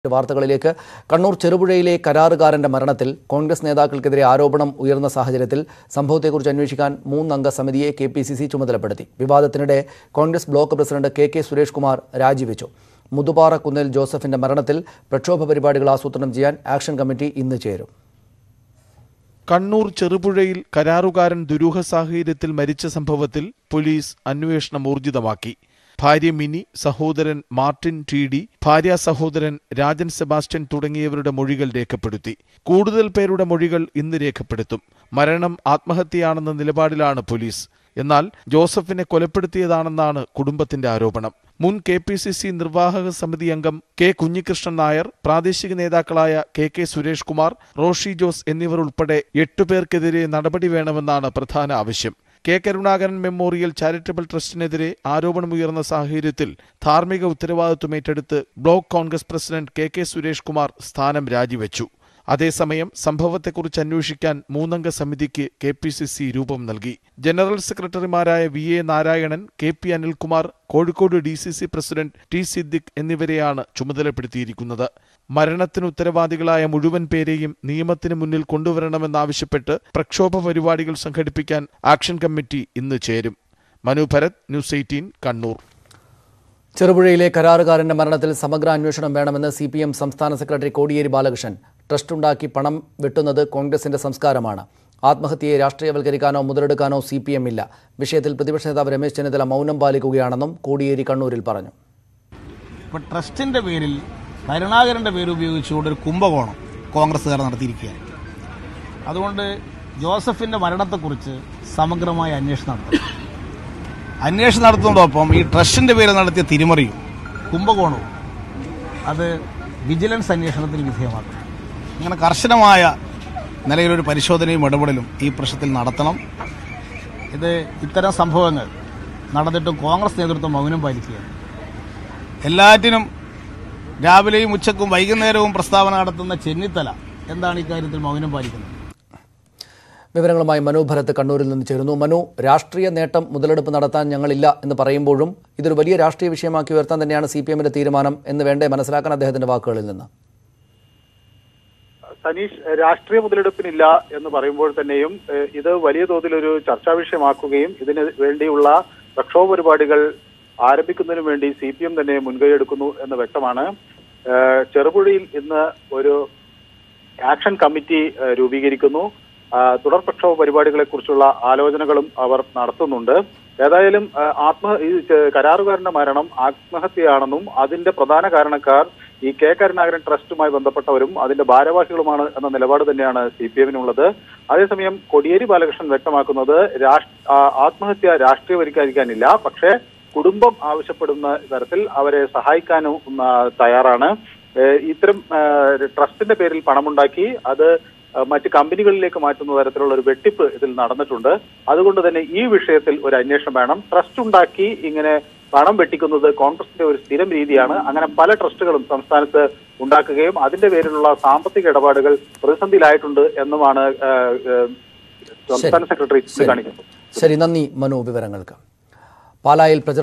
വാർത്തകളിലേക്ക് കണ്ണൂർ ചെറുപുഴയിലെ കരാറുകാരന്റെ മരണത്തിൽ കോൺഗ്രസ് നേതാക്കൾക്കെതിരെ ആരോപണം ഉയർന്ന സാഹചര്യത്തിൽ സംഭവത്തെക്കുറിച്ച് അന്വേഷിക്കാൻ മൂന്നംഗ സമിതിയെ കെ പി സി സി ചുമതലപ്പെടുത്തി വിവാദത്തിനിടെ Congress block president K K Suresh Kumar രാജിവെച്ചു മുതുപാറ കുന്നേൽ ജോസഫിന്റെ മരണത്തിൽ പ്രക്ഷോഭ പരിപാടികൾ ആസൂത്രണം ചെയ്യാൻ ആക്ഷൻ കമ്മിറ്റി ഇന്ന് ചേരും കണ്ണൂർ ചെറുപുഴയിൽ കരാറുകാരൻ ദുരൂഹ സാഹചര്യത്തിൽ മരിച്ച സംഭവത്തിൽ പോലീസ് അന്വേഷണം ഊർജിതമാക്കി ഭാര്യ മിനി സഹോദരൻ മാർട്ടിൻ ടി ഡി ഭാര്യ സഹോദരൻ രാജൻ സെബാസ്റ്റ്യൻ തുടങ്ങിയവരുടെ മൊഴികൾ രേഖപ്പെടുത്തി കൂടുതൽ പേരുടെ മൊഴികൾ ഇന്ന് രേഖപ്പെടുത്തും മരണം ആത്മഹത്യയാണെന്ന നിലപാടിലാണ് പോലീസ് എന്നാൽ ജോസഫിനെ കൊലപ്പെടുത്തിയതാണെന്നാണ് കുടുംബത്തിന്റെ ആരോപണം മുൻ കെ പി സി സി നിർവാഹക സമിതി അംഗം കെ കുഞ്ഞികൃഷ്ണൻ നായർ പ്രാദേശിക നേതാക്കളായ K K Suresh Kumar Roshi Jose എന്നിവർ ഉൾപ്പെടെ എട്ടുപേർക്കെതിരെ നടപടി വേണമെന്നാണ് പ്രധാന ആവശ്യം കെ കരുണാകരൻ മെമ്മോറിയൽ ചാരിറ്റബിൾ ട്രസ്റ്റിനെതിരെ ആരോപണമുയർന്ന സാഹചര്യത്തിൽ ധാർമ്മിക ഉത്തരവാദിത്വം ഏറ്റെടുത്ത് block Congress president K K Suresh Kumar സ്ഥാനം രാജിവെച്ചു അതേസമയം സംഭവത്തെക്കുറിച്ച് അന്വേഷിക്കാൻ മൂന്നംഗ സമിതിക്ക് കെ പി സി സി രൂപം നൽകി ജനറൽ സെക്രട്ടറിമാരായ V A Narayanan K P Anilkumar Kozhikode D C C president T Siddique എന്നിവരെയാണ് ചുമതലപ്പെടുത്തിയിരിക്കുന്നത് മരണത്തിന് ഉത്തരവാദികളായ മുഴുവൻ പേരെയും നിയമത്തിന് മുന്നിൽ കൊണ്ടുവരണമെന്നാവശ്യപ്പെട്ട് പ്രക്ഷോഭ പരിപാടികൾ സംഘടിപ്പിക്കാൻ ആക്ഷൻ കമ്മിറ്റി ഇന്ന് ചേരും മനു ഭരത് ന്യൂസ് എയ്റ്റീൻ കണ്ണൂർ ചെറുപുഴയിലെ കരാറുകാരന്റെ മരണത്തിൽ സമഗ്ര അന്വേഷണം വേണമെന്ന് സി പി എം സംസ്ഥാന സെക്രട്ടറി കോടിയേരി ബാലകൃഷ്ണൻ ട്രസ്റ്റ് ഉണ്ടാക്കി പണം വെട്ടുന്നത് കോൺഗ്രസിന്റെ സംസ്കാരമാണ് ആത്മഹത്യയെ രാഷ്ട്രീയവൽക്കരിക്കാനോ മുതലെടുക്കാനോ സി പി എം ഇല്ല വിഷയത്തിൽ പ്രതിപക്ഷ നേതാവ് രമേശ് ചെന്നിത്തല മൗനം പാലിക്കുകയാണെന്നും കോടിയേരി കണ്ണൂരിൽ പറഞ്ഞു ഇപ്പൊ ട്രസ്റ്റിന്റെ പേരിൽ കരുണാകരന്റെ പേര് ഉപയോഗിച്ചുകൊണ്ട് ഒരു കുംഭകോണം കോൺഗ്രസ്സുകാർ നടത്തിയിരിക്കുകയാണ് അതുകൊണ്ട് ജോസഫിന്റെ മരണത്തെക്കുറിച്ച് സമഗ്രമായ അന്വേഷണം നടത്തണം അന്വേഷണം നടത്തുന്നതോടൊപ്പം ഈ ട്രസ്റ്റിന്റെ പേരിൽ നടത്തിയ തിരിമറിയും കുംഭകോണവും അത് വിജിലൻസ് അന്വേഷണത്തിന് വിധേയമാക്കണം അങ്ങനെ കർശനമായ നിലയിലൊരു പരിശോധനയും ഇടപെടലും ഈ പ്രശ്നത്തിൽ നടത്തണം ഇത് ഇത്തരം സംഭവങ്ങൾ നടന്നിട്ടും കോൺഗ്രസ് നേതൃത്വം മൗനം പാലിക്കുകയാണ് എല്ലാറ്റിനും രാവിലെയും ഉച്ചക്കും വൈകുന്നേരവും പ്രസ്താവന നടത്തുന്ന ചെന്നിത്തല എന്താണ് ഇക്കാര്യത്തിൽ മൗനം പാലിക്കുന്നത് വിവരങ്ങളുമായി മനു ഭരത് കണ്ണൂരിൽ നിന്ന് ചേരുന്നു മനു രാഷ്ട്രീയ നേട്ടം മുതലെടുപ്പ് നടത്താൻ ഞങ്ങളില്ല എന്ന് പറയുമ്പോഴും ഇതൊരു വലിയ രാഷ്ട്രീയ വിഷയമാക്കി ഉയർത്താൻ തന്നെയാണ് സി പി എമ്മിന്റെ തീരുമാനം എന്ന് വേണ്ടേ മനസ്സിലാക്കാൻ അദ്ദേഹത്തിന്റെ വാക്കുകളിൽ നിന്ന് സനീഷ് രാഷ്ട്രീയ മുതലെടുപ്പിനില്ല എന്ന് പറയുമ്പോൾ തന്നെയും ഏഹ്, ഇത് വലിയ തോതിൽ ഒരു ചർച്ചാ വിഷയമാക്കുകയും ഇതിന് വേണ്ടിയുള്ള പ്രക്ഷോഭ പരിപാടികൾ ആരംഭിക്കുന്നതിനു വേണ്ടി സി പി എം തന്നെ മുൻകൈയെടുക്കുന്നു എന്ന് വ്യക്തമാണ് ഏഹ്, ചെറുപുഴയിൽ ഇന്ന് ഒരു ആക്ഷൻ കമ്മിറ്റി ഏഹ്, രൂപീകരിക്കുന്നു ആ, തുടർ പ്രക്ഷോഭ പരിപാടികളെ കുറിച്ചുള്ള ആലോചനകളും അവർ നടത്തുന്നുണ്ട് ഏതായാലും ആ, ആത്മ ഈ ചെ- കരാറുകാരന്റെ മരണം ആത്മഹത്യയാണെന്നും അതിന്റെ പ്രധാന കാരണക്കാർ ഈ കെ കരുണാകരൻ ട്രസ്റ്റുമായി ബന്ധപ്പെട്ടവരും അതിന്റെ ഭാരവാഹികളുമാണ് എന്ന നിലപാട് തന്നെയാണ് സി പി എമ്മിനുള്ളത് അതേസമയം കോടിയേരി ബാലകൃഷ്ണൻ വ്യക്തമാക്കുന്നത് രാഷ്- ആ, ആത്മഹത്യ രാഷ്ട്രീയവൽക്കരിക്കാനില്ല പക്ഷേ കുടുംബം ആവശ്യപ്പെടുന്ന തരത്തിൽ അവരെ സഹായിക്കാനും ഉം, ആ, തയ്യാറാണ് ഏഹ് ഇത്തരം ഏഹ് ട്രസ്റ്റിന്റെ പേരിൽ പണമുണ്ടാക്കി അത് ഏഹ് മറ്റ് കമ്പനികളിലേക്ക് മാറ്റുന്ന തരത്തിലുള്ള ഒരു വെട്ടിപ്പ് ഇതിൽ നടന്നിട്ടുണ്ട് അതുകൊണ്ട് തന്നെ ഈ വിഷയത്തിൽ ഒരു അന്വേഷണം വേണം ട്രസ്റ്റ് ഉണ്ടാക്കി ഇങ്ങനെ പണം വെട്ടിക്കുന്നത് കോൺഗ്രസിന്റെ ഒരു സ്ഥിരം രീതിയാണ് അങ്ങനെ പല ട്രസ്റ്റുകളും സംസ്ഥാനത്ത് ഉണ്ടാക്കുകയും അതിന്റെ പേരിലുള്ള സാമ്പത്തിക ഇടപാടുകൾ പ്രതിസന്ധിയിലായിട്ടുണ്ട് എന്നുമാണ് ഏഹ്, ഏഹ്, സംസ്ഥാന സെക്രട്ടറി ശരി. കാണിക്കുന്നത് ശരി നന്ദി മനു വിവരങ്ങൾക്ക് പാലായിൽ പ്രചരണ